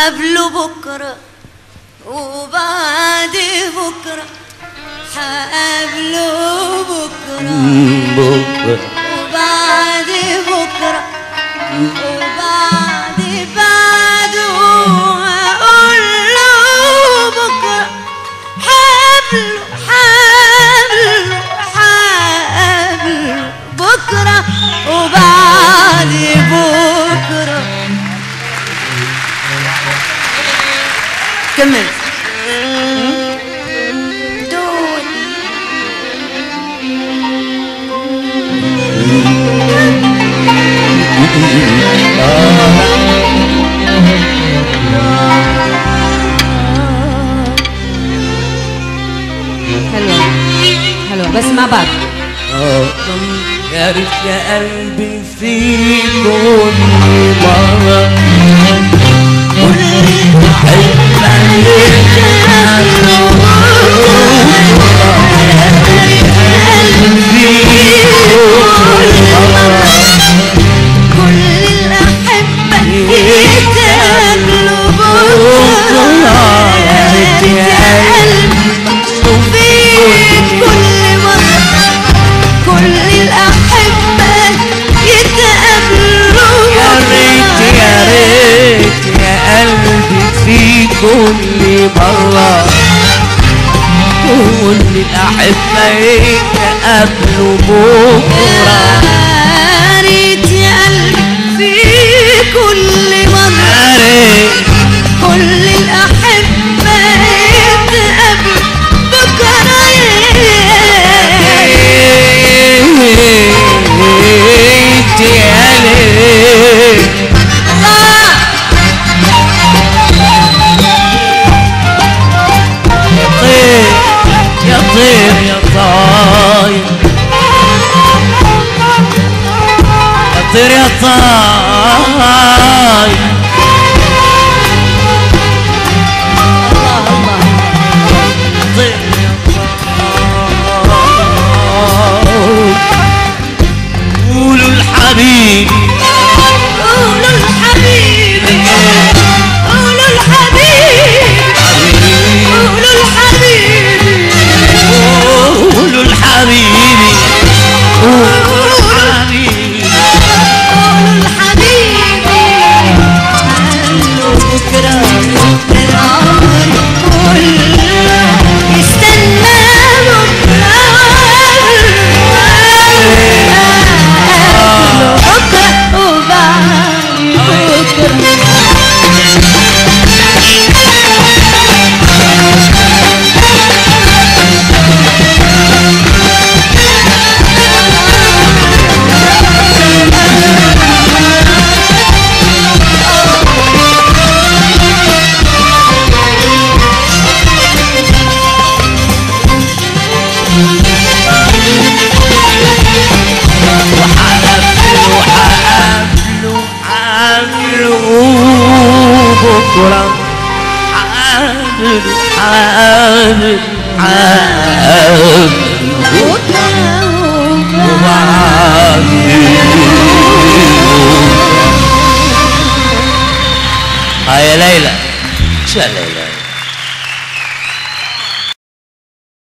حقابله بكرة وبعد بكرة حقابله بكرة بكرة وبعد بكرة وبعد بعده هقول له بكرة حبله حبله حبله بكرة وبعد بكرة كمل دول حلوة حلوة بس مع بعض يعرف يا قلبي في كل مرة حب عليك كل الأحبة يتقابلوا بكرة يا ريت يا قلبي في كل مرة كل الأحبة يتقابلوا يا ريت يا ريت يا قلبي في كل مرة كل الأحبة يتقابلوا بكرة يا ريت يا قلبي في كل مرة يا ريت كل الأحبة يتقابلوا بكرة ريت يا ليل الله طير يا طير يا طاير يا طير يا طاير طير يا طاير قولوا الحبيب قولوا الحبيبي قولوا الحبيبي قولوا الحبيبي قولوا الحبيبي قولوا الحبيبي قولوا الحبيبي قالوا بكرة العمر كله يستنى بكرة قالوا بكرة وبعد بكرة وحقابله حقابله حقابله بكرة حقابله حقابله حقابله بكرة وبعد هاي يا ليلى شو يا ليلى